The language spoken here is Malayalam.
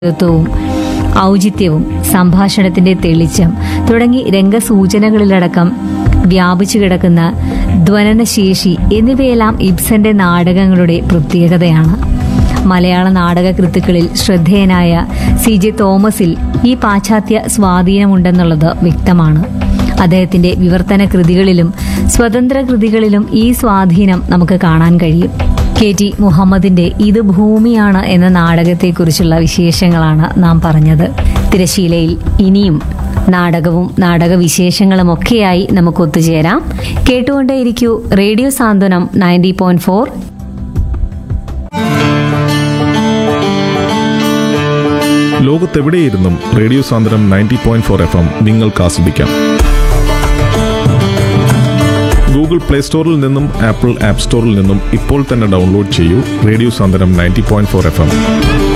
ത്വവും ഔചിത്യവും സംഭാഷണത്തിന്റെ തെളിച്ചം തുടങ്ങി രംഗസൂചനകളിലടക്കം വ്യാപിച്ചു കിടക്കുന്ന ധ്വനനശേഷി എന്നിവയെല്ലാം ഇബ്സന്റെ നാടകങ്ങളുടെ പ്രത്യേകതയാണ് മലയാള നാടകകൃത്തുക്കളിൽ ശ്രദ്ധേയനായ സി ജെ തോമസിൽ ഈ പാശ്ചാത്യ സ്വാധീനമുണ്ടെന്നുള്ളത് വ്യക്തമാണ് അദ്ദേഹത്തിന്റെ വിവർത്തന കൃതികളിലും സ്വതന്ത്ര കൃതികളിലും ഈ സ്വാധീനം നമുക്ക് കാണാൻ കഴിയും കെ ടി മുഹമ്മദിന്റെ ഇത് ഭൂമിയാണ് എന്ന നാടകത്തെക്കുറിച്ചുള്ള വിശേഷങ്ങളാണ് നാം പറഞ്ഞത് തിരശീലയിൽ ഇനിയും നാടകവും നാടക വിശേഷങ്ങളും ഒക്കെയായി നമുക്ക് ഒത്തുചേരാം കേട്ടുകൊണ്ടേയിരിക്കൂ radio Santhwanam ninety point four ലോകത്തെവിടെയിരുന്നും radio Sandram ninety point four F M നിങ്ങൾക്ക് ആസ്വദിക്കാം ഗൂഗിൾ പ്ലേ സ്റ്റോറിൽ നിന്നും ആപ്പിൾ ആപ്പ് സ്റ്റോറിൽ നിന്നും ഇപ്പോൾ തന്നെ ഡൗൺലോഡ് ചെയ്യൂ radio Sandram ninety point four F M